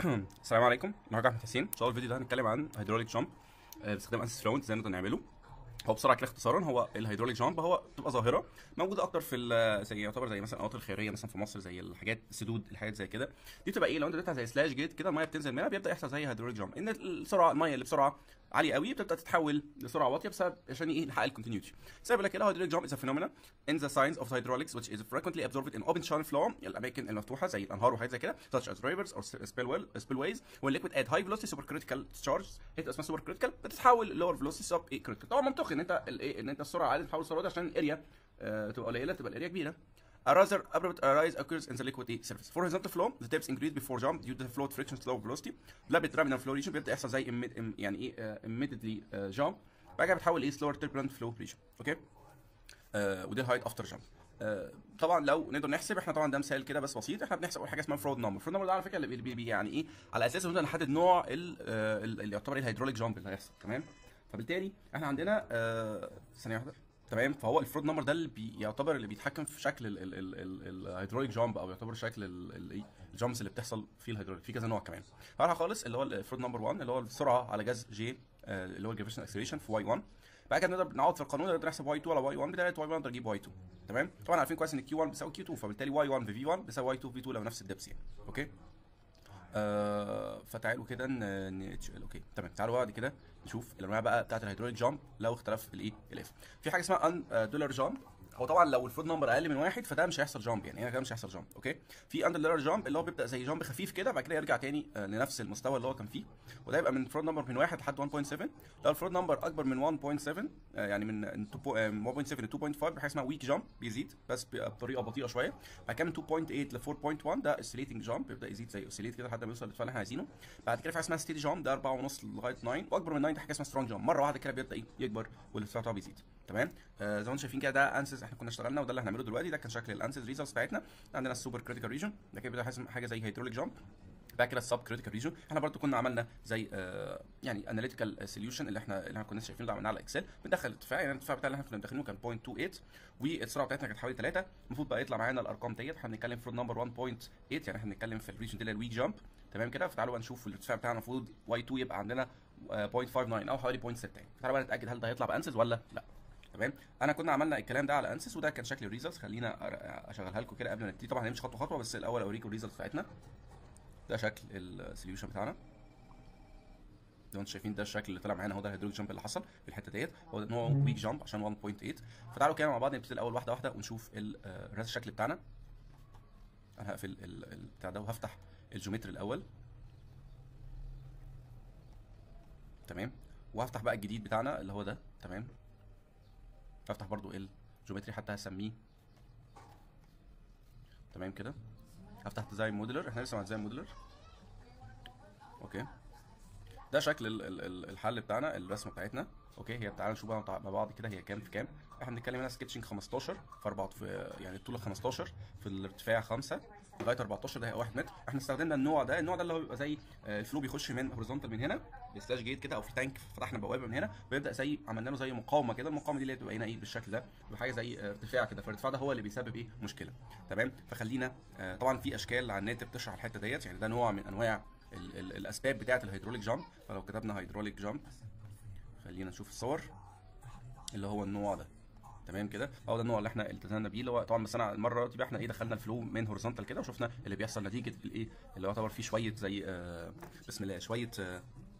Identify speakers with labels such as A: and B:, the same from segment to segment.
A: السلام عليكم معاكم احمد حسين ان شاء الله الفيديو ده هنتكلم عن هيدروليك جامب باستخدام اسيس فلوينت ازاي نقدر نعمله هو بسرعه كده اختصارا هو الهيدروليك جامب هو بتبقى ظاهره موجوده اكتر في ال- زي يعتبر زي مثلا القنوات الخيريه مثلا في مصر زي الحاجات السدود الحاجات زي كده دي بتبقى ايه لو انت اديتها زي سلاش جيت كده الميه بتنزل منها بيبدا يحصل زي هيدروليك جامب ان السرعه الميه اللي بسرعه عاليه قوي بتبدا تتحول لسرعه واطيه بسبب عشان ايه نحقق الكونتينيوتي سبب لك الهيدروليك جامب is a phenomenon in the science of hydraulics which is frequently observed in open channel flow الاماكن المفتوحه زي الانهار وحاجات زي كده such as rivers or spillwell spillways when liquid at high velocity supercritical charge هي بتبقى اسمها supercritical بتتحول lower velocity sub ايه critical طبعا منطقي ان انت الايه ان انت السرعه عاليه تتحول لسرعه واطيه عشان الاريا آه تبقى قليله تبقى الاريا كبيره A rather abrupt rise occurs in the liquid A surface. For horizontal flow, the depths increase before jump due to the flow friction slow velocity. لا بترامينال flow region بيبدا يحصل زي imme- im- يعني ايه آه، immediately آه، jump بعد كده بتحول ايه slower turbulent flow region. اوكي؟ آه ودي الهايت افتر جامب آه طبعا لو نقدر نحسب احنا طبعا ده مثال كده بس بسيط احنا بنحسب اول حاجه اسمها فرود نمبر فرود نمبر ده على فكره اللي بي- بي- بي- يعني ايه على اساسه نقدر نحدد نوع ال- آه، ال- اللي يعتبر الهيدروليك جامب اللي هيحصل تمام فبالتالي احنا عندنا آه ثانيه واحده تمام فهو الفرود نمبر ده اللي بي يعتبر اللي بيتحكم في شكل ال- ال- ال- ال- الهيدروليك جامب او يعتبر شكل ال- ال- ايه الجامبس اللي بتحصل في الهيدروليك في كذا نوع كمان اول خالص اللي هو الفرود نمبر 1 اللي هو السرعه على جذر جي آه، اللي هو الجرافيشن اكسلريشن في واي 1 بعد كده نقدر نعوض في القانون نقدر نحسب واي 2 على واي 1 بدايه واي 1 نقدر نجيب واي 2 تمام طبعا عارفين كويس ان كيو 1 بيساوي كيو 2 فبالتالي واي 1 في في 1 بيساوي واي 2 في 2 لو نفس الدبس يعني اوكي آه فتعالوا كده ن ن- اوكي تمام تعالوا بعد كده نشوف الانواع بقى بتاعت الهيدروليك جامب لو اختلف الايه الاف في حاجه اسمها ان دولار جامب هو طبعا لو الفود نمبر اقل من واحد فده مش هيحصل جامب يعني هنا كده مش هيحصل جامب اوكي في اندر لير جامب اللي هو بيبدا زي جامب خفيف كده بعد كده يرجع تاني آه، لنفس المستوى اللي هو كان فيه وده يبقى من فرود نمبر من واحد لحد 1.7 لو الفرود نمبر اكبر من 1.7 آه، يعني من من 2 بو- آه، من 1.7 ل 2.5 بحاجه اسمها ويك جامب بيزيد بس بيبقى بطريقه بطيئه شويه بعد كده من 2.8 ل 4.1 ده اوسيليتنج جامب بيبدا يزيد زي اوسيليت كده لحد ما يوصل للارتفاع اللي احنا عايزينه بعد كده في حاجه اسمها ستيدي جامب ده 4.5 لغايه 9 واكبر من 9 ده حاجه اسمها سترونج جامب مره واحده كده بيبدا ايه يكبر والارتفاع بتاعه بيزيد تمام آه زي ما انتم شايفين كده ده انسز احنا كنا اشتغلنا وده اللي هنعمله دلوقتي ده كان شكل الانسز ريزلتس بتاعتنا عندنا السوبر كريتيكال ريجن ده كده بيبدا حاجة- حاجه زي هيدروليك جامب بعد كده السب كريتيكال ريجن احنا برضو كنا عملنا زي آه يعني اناليتيكال سوليوشن اللي احنا اللي احنا كنا شايفينه ده عملناه على اكسل بندخل الارتفاع يعني الارتفاع بتاع اللي احنا كنا مدخلينه كان 0.28 والسرعه بتاعتنا كانت حوالي 3 المفروض بقى يطلع معانا الارقام ديت احنا بنتكلم في نمبر 1.8 يعني احنا بنتكلم في الريجن دي اللي هي الويك جامب تمام كده فتعالوا بقى نشوف الارتفاع بتاعنا المفروض واي 2 يبقى عندنا آه، 0.59 او حوالي 0.6 يعني فتعالوا بقى نتاكد هل ده هيطلع بانسز ولا لا تمام انا كنا عملنا الكلام ده على انسس وده كان شكل الريزلتس خلينا أر- اشغلها لكم كده قبل ما نبتدي طبعا هنمشي خطوه خطوه بس الاول اوريكم الريزلتس بتاعتنا ده شكل السوليوشن بتاعنا زي ما انتم شايفين ده الشكل اللي طلع معانا هو ده الهيدروليك جامب اللي حصل في الحته ديت هو ان هو ويك جامب عشان 1.8 فتعالوا كده مع بعض نبتدي الاول واحده واحده ونشوف ال- آه، الرسم الشكل بتاعنا انا هقفل ال- ال- بتاع ده وهفتح الجيومتري الاول تمام وهفتح بقى الجديد بتاعنا اللي هو ده تمام هفتح برضو الجيومتري حتى هسميه تمام كده هفتح ديزاين موديلر احنا لسه مع ديزاين موديلر اوكي ده شكل ال- ال- ال- الحل بتاعنا الرسمه بتاعتنا اوكي هي تعالى نشوف بقى مع بعض كده هي كام في كام احنا بنتكلم هنا سكتشنج 15 في 4 في يعني الطول 15 في الارتفاع 5 لغايه 14 ده هي 1 متر احنا استخدمنا النوع ده النوع ده اللي هو بيبقى زي آه، الفلو بيخش من هوريزونتال من هنا بسلاش جيت كده او في تانك فتحنا بوابه من هنا ويبدا زي عملنا له زي مقاومه كده المقاومه دي اللي هي بتبقى هنا ايه بالشكل ده بيبقى حاجه زي آه، ارتفاع كده فالارتفاع ده هو اللي بيسبب ايه مشكله تمام فخلينا آه، طبعا في اشكال على النت بتشرح الحته ديت يعني ده نوع من انواع ال ال الاسباب بتاعه الهيدروليك جامب فلو كتبنا هيدروليك جامب خلينا نشوف الصور اللي هو النوع ده تمام كده هو ده النوع اللي احنا التزمنا بيه اللي هو طبعا بس انا المره دي بقى احنا ايه دخلنا الفلو من هوريزونتال كده وشفنا اللي بيحصل نتيجه الايه اللي هو يعتبر فيه شويه زي آه بسم الله شويه آه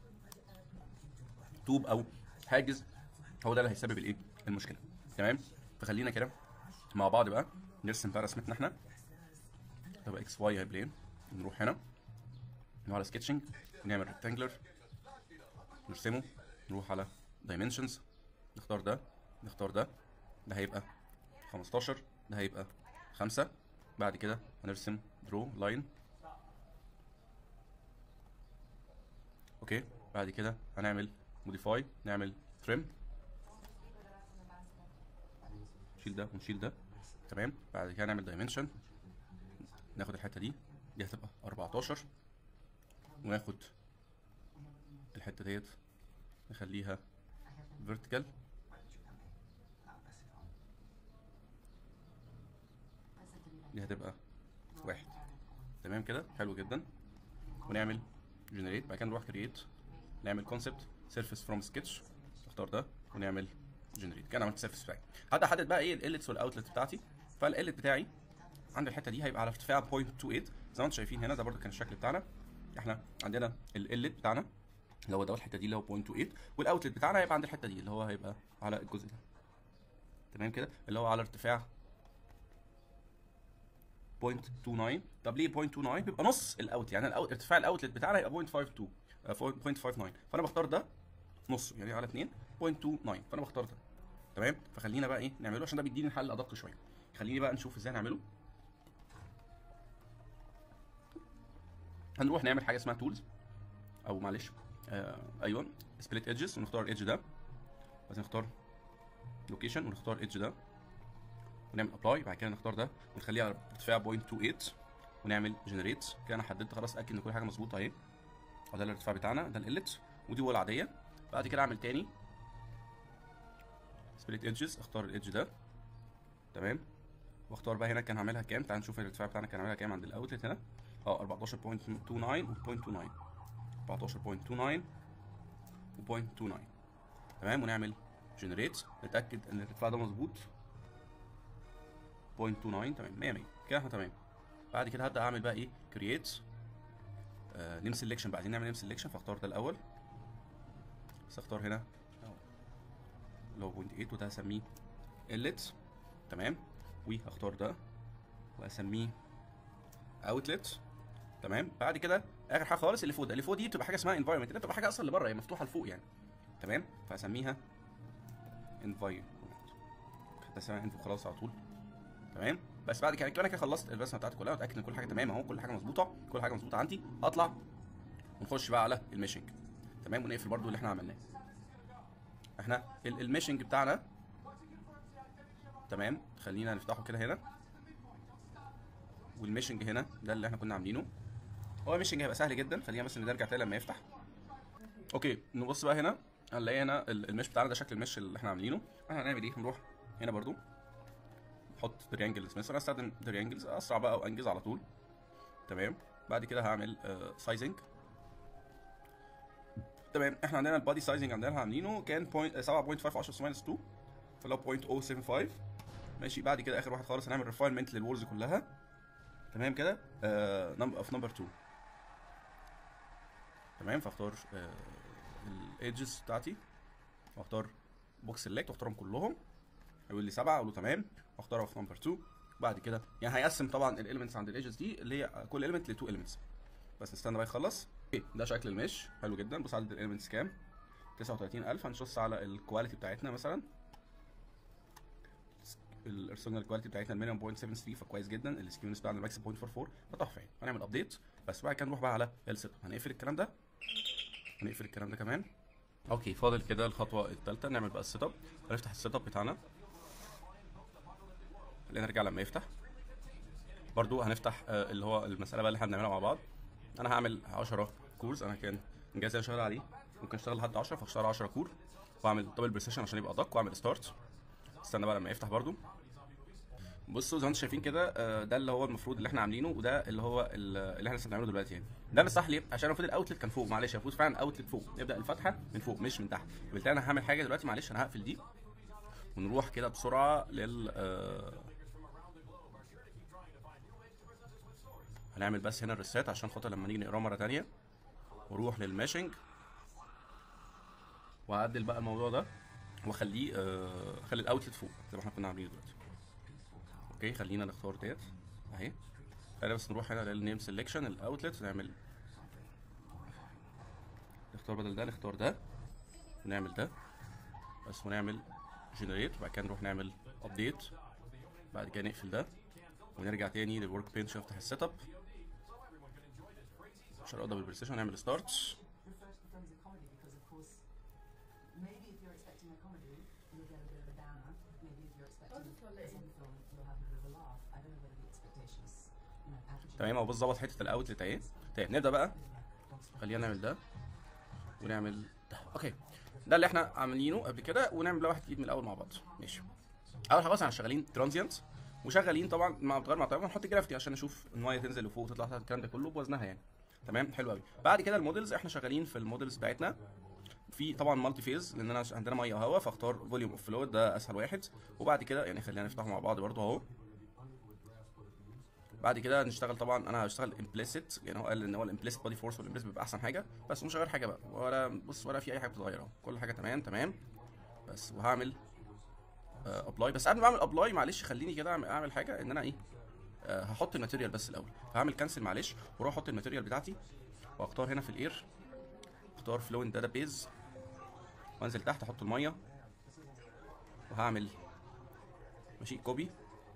A: طوب او حاجز هو ده اللي هيسبب الايه المشكله تمام فخلينا كده مع بعض بقى نرسم بقى رسمتنا احنا تبقى اكس واي هاي بلين نروح هنا نروح على سكتشنج نعمل ريكتانجلر نرسمه نروح على دايمنشنز نختار ده نختار ده ده هيبقى 15 ده هيبقى 5 بعد كده هنرسم درو لاين اوكي بعد كده هنعمل موديفاي نعمل تريم نشيل ده ونشيل ده تمام بعد كده نعمل دايمنشن ناخد الحته دي دي هتبقى 14 وناخد الحته ديت نخليها فيرتيكال دي هتبقى واحد تمام كده حلو جدا ونعمل جنريت بعد كده نروح كرييت نعمل كونسبت سيرفيس فروم سكتش اختار ده ونعمل جنريت كده عملت السيرفيس بتاعي هبدا احدد بقى ايه الاليتس والاوتلت بتاعتي فالاليت بتاعي عند الحته دي هيبقى على ارتفاع 0.28 زي ما انتم شايفين هنا ده برده كان الشكل بتاعنا احنا عندنا الاليت بتاعنا اللي هو ده الحته دي اللي هو 0.28 والاوتلت بتاعنا هيبقى عند الحته دي اللي هو هيبقى على الجزء ده تمام كده اللي هو على ارتفاع 0.29 طب ليه 0.29 بيبقى نص الاوت يعني الأوت ارتفاع الاوتلت بتاعنا هيبقى 0.52 آه، 0.59 فانا بختار ده نصه يعني على 2 0.29 فانا بختار ده تمام فخلينا بقى ايه نعمله عشان ده بيديني الحل ادق شويه خليني بقى نشوف ازاي نعمله هنروح نعمل حاجه اسمها تولز او معلش آه ايوه سبليت ايدجز ونختار الايدج ده بعدين نختار لوكيشن ونختار ايدج ده ونعمل ابلاي بعد كده نختار ده ونخليه على ارتفاع 0.28 ونعمل جنريت كده انا حددت خلاص اتاكد ان كل حاجه مظبوطه اهي وده الارتفاع بتاعنا ده الالت ودي هو العاديه بعد كده اعمل تاني سبليت ايدجز اختار الايدج ده تمام واختار بقى هنا كان هعملها كام تعال نشوف الارتفاع بتاعنا كان هعملها كام عند الاوتلت هنا اه 14.29 و 0.29 14.29 و 0.29 تمام ونعمل جنريت نتاكد ان الارتفاع ده مظبوط 0.29 تمام 100 100 كده احنا تمام بعد كده هبدا اعمل بقى ايه كرييت آه نيم سيلكشن بعدين نعمل نيم سيلكشن فاختار ده الاول بس اختار هنا اللي هو 0.8 وده هسميه inlet تمام وهختار ده واسميه اوتلت تمام بعد كده اخر حاجه خالص اللي فوق ده اللي فوق دي بتبقى حاجه اسمها انفايرمنت اللي بتبقى حاجه اصلا اللي بره هي مفتوحه لفوق يعني تمام فهسميها انفايرمنت خدت اسمها انفو خلاص على طول تمام بس بعد كده كده انا كده خلصت الرسمه بتاعتي كلها واتاكد ان كل حاجه تمام اهو كل حاجه مظبوطه كل حاجه مظبوطه عندي اطلع ونخش بقى على الميشنج تمام ونقفل برضو اللي احنا عملناه احنا ال- الميشنج بتاعنا تمام خلينا نفتحه كده هنا والميشنج هنا ده اللي احنا كنا عاملينه هو الميشنج هيبقى سهل جدا خلينا بس نرجع تاني لما يفتح اوكي نبص بقى هنا هنلاقي هنا ال- المش بتاعنا ده شكل المش اللي احنا عاملينه احنا هنعمل ايه هنروح هنا برضو نحط تريانجلز مثلا استخدم تريانجلز اسرع بقى او انجز على طول تمام بعد كده هعمل سايزنج تمام احنا عندنا البادي سايزنج عندنا عاملينه كان point- 7.5 10 ماينس 2 فلو 0.075 ماشي بعد كده اخر واحد خالص هنعمل ريفاينمنت للوولز كلها تمام كده نمبر اوف نمبر 2 تمام فاختار الايدجز بتاعتي واختار بوكس سيلكت واختارهم كلهم هيقول لي سبعه اقول له تمام واختارها في نمبر 2 بعد كده يعني هيقسم طبعا الاليمنتس عند الايدجز دي اللي هي كل اليمنت ل 2 اليمنتس بس نستنى بقى يخلص اوكي ده شكل المش حلو جدا بص عدد الاليمنتس كام 39000 هنبص على الكواليتي بتاعتنا مثلا الارسنال كواليتي بتاعتنا المينيمم 0.73 فكويس جدا السكيونس بتاعنا الماكس 0.44 فتحفه يعني هنعمل ابديت بس بعد كده نروح بقى على السيت اب هنقفل الكلام ده هنقفل الكلام ده كمان اوكي فاضل كده الخطوه الثالثه نعمل بقى السيت اب هنفتح السيت اب بتاعنا خلينا نرجع لما يفتح برضو هنفتح آه، اللي هو المساله بقى اللي احنا بنعملها مع بعض انا هعمل 10 كورز انا كان الجهاز اللي انا شغال عليه ممكن اشتغل لحد 10 فاشتغل 10 كور واعمل دبل بريسيشن عشان يبقى ادق واعمل ستارت استنى بقى لما يفتح برضو بصوا زي ما انتم شايفين كده آه، ده اللي هو المفروض اللي احنا عاملينه وده اللي هو ال- اللي احنا لسه بنعمله دلوقتي يعني ده انا صح ليه عشان المفروض الاوتلت كان فوق معلش المفروض فعلا الاوتلت فوق نبدا الفتحه من فوق مش من تحت بالتالي انا هعمل حاجه دلوقتي معلش انا هقفل دي ونروح كده بسرعه لل آه، هنعمل بس هنا الريسيت عشان خاطر لما نيجي نقراه مره تانية واروح للماشنج وهعدل بقى الموضوع ده واخليه آه، اخلي الاوتلت فوق زي ما احنا كنا عاملين دلوقتي اوكي خلينا نختار ديت اهي خلينا بس نروح هنا للنيم سيلكشن الاوتلت نعمل نختار بدل ده نختار ده ونعمل ده بس ونعمل جنريت وبعد كده نروح نعمل ابديت بعد كده نقفل ده ونرجع تاني للورك بنش نفتح السيت اب عشان اقدر بالبلايستيشن نعمل ستارت
B: The first the film is a comedy because, of course, maybe if you're expecting a comedy, you'll get a bit of a downer. Maybe if you're expecting a some film, you'll have a bit of a laugh. I don't know whether the expectation is, you know, packaging.
A: تمام اهو بص ظبط حته الاوتلت اهي طيب نبدا بقى خلينا نعمل ده ونعمل ده اوكي ده اللي احنا عاملينه قبل كده ونعمل ده واحد جديد من الاول مع بعض ماشي اول حاجه بس احنا شغالين ترانزيانت وشغالين طبعا مع بتغير مع طبعا نحط جرافيتي عشان نشوف المايه تنزل لفوق وتطلع تحت الكلام ده كله بوزنها يعني تمام حلو قوي بعد كده المودلز احنا شغالين في المودلز بتاعتنا في طبعا مالتي فيز لان انا عندنا ميه وهواء فاختار فوليوم اوف فلويد ده اسهل واحد وبعد كده يعني خلينا نفتحه مع بعض برضه اهو بعد كده نشتغل طبعا انا هشتغل امبليسيت يعني هو قال ان هو الامبليسيت بودي فورس والامبليسيت بيبقى احسن حاجه بس مش غير حاجه بقى ولا بص ولا في اي حاجه بتتغير اهو كل حاجه تمام تمام بس وهعمل ابلاي بس قبل ما اعمل ابلاي معلش خليني كده اعمل أعمل حاجه ان انا ايه آه، هحط الماتيريال بس الاول هعمل كانسل معلش واروح احط الماتيريال بتاعتي واختار هنا في الاير اختار فلوينت داتا بيز وانزل تحت احط الميه وهعمل ماشي كوبي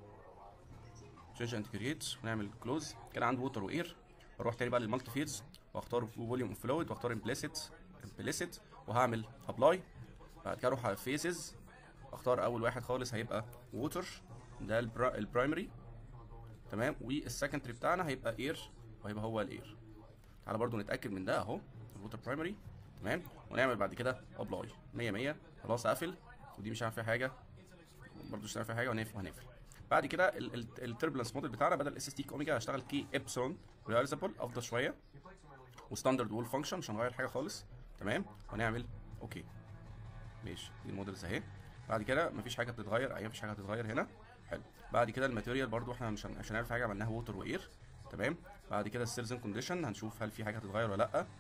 A: تشينج اند كرييت ونعمل كلوز كده عندي ووتر واير اروح تاني بقى للمالتي فيز واختار فوليوم اوف فلويد واختار امبليسيت امبليسيت وهعمل ابلاي بعد كده اروح على فيزز اختار اول واحد خالص هيبقى ووتر ده البرا- البرايمري تمام والسكندري بتاعنا هيبقى اير وهيبقى هو الاير تعالى برضو نتاكد من ده اهو الووتر برايمري تمام ونعمل بعد كده ابلاي 100 100 خلاص اقفل ودي مش عارف فيها حاجه برضو مش عارف فيها حاجه وهنقفل وهنقفل بعد كده التربلنس موديل بتاعنا بدل اس اس تي اوميجا هشتغل كي ابسون رياليزابل افضل شويه وستاندرد وول فانكشن مش هنغير حاجه خالص تمام ونعمل اوكي ماشي دي المودلز اهي بعد كده مفيش حاجه بتتغير ايوه مفيش حاجه هتتغير هنا حلو بعد كده الماتيريال برضو احنا مش هن- عشان نعرف حاجه عملناها ووتر واير تمام بعد كده السيلز كونديشن هنشوف هل في حاجه هتتغير ولا لا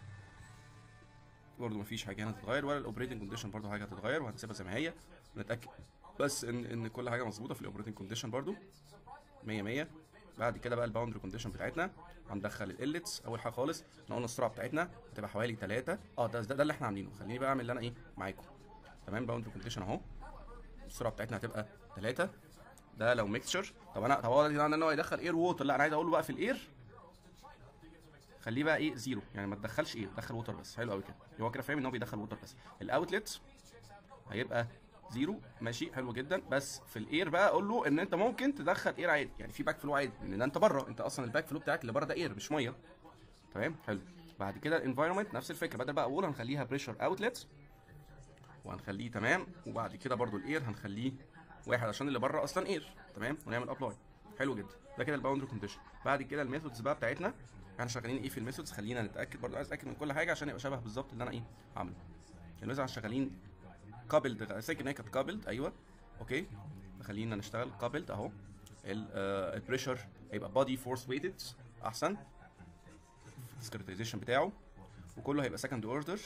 A: برضو مفيش حاجه هنا هتتغير ولا الاوبريتنج كونديشن برضو حاجه هتتغير وهنسيبها زي ما هي نتاكد بس ان ان كل حاجه مظبوطه في الاوبريتنج كونديشن برضو 100 100 بعد كده بقى الباوندري كونديشن بتاعتنا هندخل الاليتس اول حاجه خالص احنا قلنا السرعه بتاعتنا هتبقى حوالي 3 اه ده ده, ده اللي احنا عاملينه خليني بقى اعمل اللي انا ايه معاكم تمام باوندري كونديشن اهو السرعه بتاعتنا هتبقى 3 ده لو ميكستشر طب انا طب هو ده معناه ان هو يدخل اير ووتر لا انا عايز اقول له بقى في الاير خليه بقى ايه زيرو يعني ما تدخلش ايه دخل ووتر بس حلو قوي كده هو كده فاهم ان هو بيدخل ووتر بس الاوتلت هيبقى زيرو ماشي حلو جدا بس في الاير بقى اقول له ان انت ممكن تدخل اير عادي يعني في باك فلو عادي لان ده انت بره انت اصلا الباك فلو بتاعك اللي بره ده اير مش ميه تمام حلو بعد كده الانفايرمنت نفس الفكره بدل بقى اقول هنخليها بريشر اوتلت وهنخليه تمام وبعد كده برضو الاير هنخليه واحد عشان اللي بره اصلا اير تمام ونعمل ابلاي حلو جدا ده كده الباوندري كونديشن بعد كده الميثودز بقى بتاعتنا احنا شغالين ايه في الميثودز خلينا نتاكد برضو عايز اتاكد من كل حاجه عشان يبقى شبه بالظبط اللي انا ايه عامله الميثود احنا شغالين كابلد فاكر ان هي كانت كابلد ايوه اوكي خلينا نشتغل كابلد اهو البريشر هيبقى بادي فورس ويتد احسن السكرتيزيشن بتاعه وكله هيبقى سكند اوردر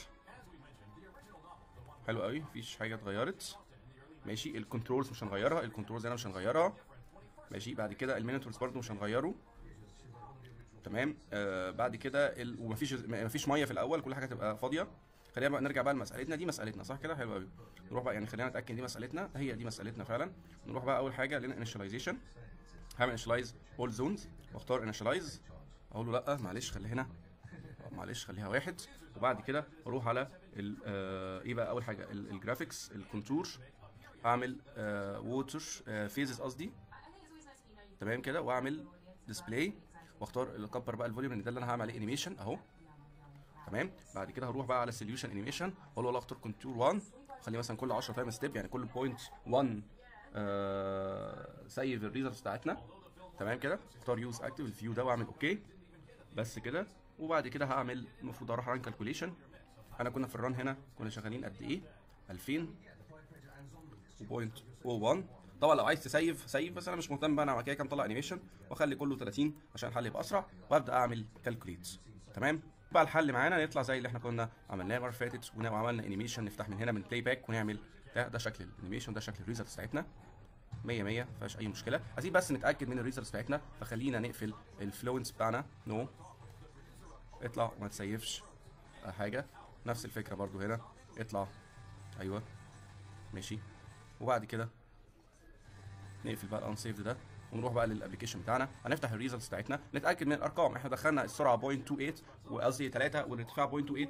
A: حلو قوي مفيش حاجه اتغيرت ماشي الكنترولز مش هنغيرها الكنترولز هنا مش هنغيرها ماشي بعد كده المينيتورز برضو مش هنغيره تمام آه بعد كده ال... ومفيش مفيش ميه في الاول كل حاجه تبقى فاضيه خلينا بقى نرجع بقى لمسألتنا دي مسألتنا صح كده حلو قوي نروح بقى يعني خلينا نتأكد دي مسألتنا هي دي مسألتنا فعلا نروح بقى أول حاجة لنا انيشاليزيشن هعمل انيشالايز اول زونز واختار انيشالايز اقول له لا معلش خلي هنا آه، معلش خليها واحد وبعد كده اروح على ال آه ايه بقى اول حاجه ال- الجرافيكس الكونتور هعمل آه ووتر آه فيزز قصدي تمام كده واعمل ديسبلاي واختار اكبر بقى الفوليوم لان ده اللي انا هعمل عليه انيميشن اهو تمام بعد كده هروح بقى على سوليوشن انيميشن اقول له والله اختار كونتور 1 خليه مثلا كل 10 تايم ستيب يعني كل بوينت 1 آه سيف الريزلتس بتاعتنا تمام كده اختار يوز اكتف الفيو ده واعمل اوكي بس كده وبعد كده هعمل المفروض اروح ران كالكوليشن انا كنا في الران هنا كنا شغالين قد ايه 2000 وبوينت 01 طبعا لو عايز تسيف سيف بس انا مش مهتم بقى انا كده كده مطلع انيميشن واخلي كله 30 عشان الحل يبقى اسرع وابدا اعمل كالكوليت تمام بقى الحل معانا يطلع زي اللي احنا كنا عملناه المره اللي فاتت ون- وعملنا انيميشن نفتح من هنا من بلاي باك ونعمل ده ده شكل الانيميشن ده شكل الريزلتس بتاعتنا 100 100 مفيهاش اي مشكله عايزين بس نتاكد من الريزلتس بتاعتنا فخلينا نقفل الفلوينس بتاعنا نو اطلع وما تسيفش حاجه نفس الفكره برضو هنا اطلع ايوه ماشي وبعد كده نقفل بقى الانسيفد ده ونروح بقى للابلكيشن بتاعنا هنفتح الريزلتس بتاعتنا نتاكد من الارقام احنا دخلنا السرعه 0.28 وقصدي 3 والارتفاع 0.28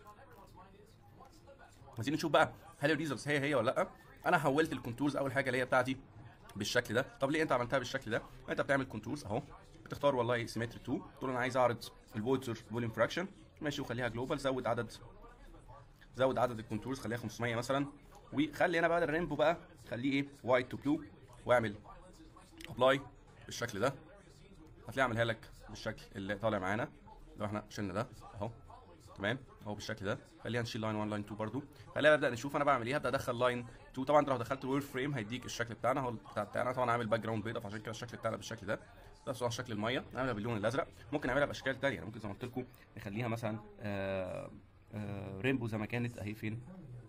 A: عايزين نشوف بقى هل الريزلتس هي هي ولا لا انا حولت الكونتورز اول حاجه اللي هي بتاعتي بالشكل ده طب ليه انت عملتها بالشكل ده انت بتعمل كونتورز اهو بتختار والله سيمتري 2 تقول انا عايز اعرض الووتر فوليوم فراكشن ماشي وخليها جلوبال زود عدد زود عدد الكونتورز خليها 500 مثلا وخلي انا بقى الرينبو بقى خليه ايه وايت تو بلو واعمل ابلاي بالشكل ده هتلاقي اعملها لك بالشكل اللي طالع معانا لو احنا شلنا ده اهو تمام اهو بالشكل ده خلينا نشيل لاين 1 لاين 2 برضو خلينا نبدا نشوف انا بعمل ايه هبدا ادخل لاين 2 طبعا انت لو دخلت الوير فريم هيديك الشكل بتاعنا هو بتاع بتاعنا طبعا عامل باك جراوند بيضاء فعشان كده الشكل بتاعنا بالشكل ده ده صراحه شكل الميه نعملها باللون الازرق ممكن نعملها باشكال تانية يعني ممكن زي ما قلت لكم نخليها مثلا آه آه رينبو زي ما كانت اهي فين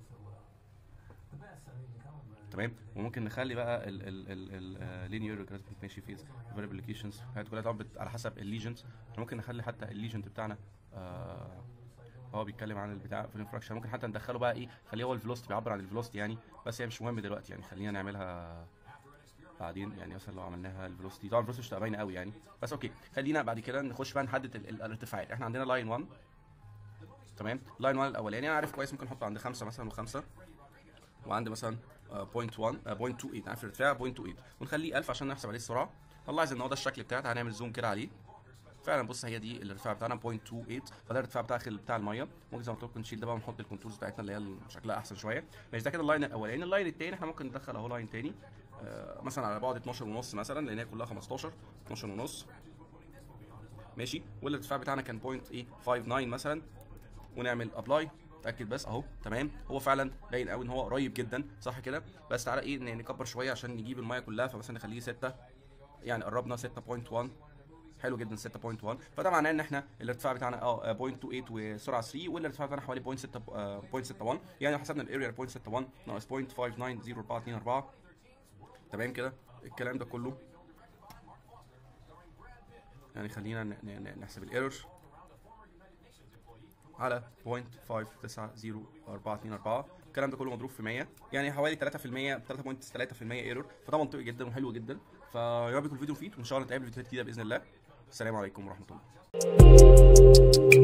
A: تمام وممكن نخلي بقى ال ال ال اللينير ماشي فيز فاريبليكيشنز الحاجات كلها طبعا بت- على حسب الليجنز ممكن نخلي حتى الليجنت بتاعنا آه هو بيتكلم عن البتاع في الانفراكشن ممكن حتى ندخله بقى ايه خليه هو الفيلوسيتي بيعبر عن الفيلوسيتي يعني بس هي مش مهم دلوقتي يعني خلينا نعملها بعدين يعني مثلا لو عملناها الفيلوسيتي طبعا الفيلوسيتي مش هتبقى باينه قوي يعني بس اوكي خلينا بعد كده نخش بقى نحدد ال- ال- الارتفاعات احنا عندنا لاين 1 تمام لاين 1 الاولاني انا عارف كويس ممكن نحطه عند خمسه مثلا وخمسه وعند مثلا بوينت 1 بوينت 28 عارف الارتفاع بوينت 28 ونخليه 1000 عشان نحسب عليه السرعه نلاحظ ان هو ده الشكل بتاعنا تعالى نعمل زوم كده عليه فعلا بص هي دي الارتفاع بتاعنا 0.28 فده الارتفاع بتاع بتاع الميه ممكن زي ما قلت لكم نشيل ده بقى ونحط الكونتورز بتاعتنا اللي هي شكلها احسن شويه ماشي ده كده اللاين الاولاني اللاين التاني احنا ممكن ندخل اهو لاين تاني آه مثلا على بعد 12 ونص مثلا لان هي كلها 15 12 ونص ماشي والارتفاع بتاعنا كان 0.59 مثلا ونعمل ابلاي اتاكد بس اهو تمام هو فعلا باين قوي ان هو قريب جدا صح كده بس تعالى ايه ن- نكبر شويه عشان نجيب الميه كلها فمثلا نخليه 6 يعني قربنا 6.1 حلو جدا 6.1 فده معناه ان احنا الارتفاع بتاعنا اه 0.28 وسرعه 3 والارتفاع بتاعنا حوالي 0.6 آه، 0.61 يعني لو حسبنا الاريا 0.61 ناقص 0.590424 تمام كده الكلام ده كله يعني خلينا ن- ن- ن- نحسب الايرور على 0.590424 الكلام ده كله مضروب في 100 يعني حوالي 3% 3.3% ايرور فده منطقي جدا وحلو جدا فيا رب يكون الفيديو مفيد وان شاء الله نتقابل في فيديوهات جديده باذن الله السلام عليكم ورحمه الله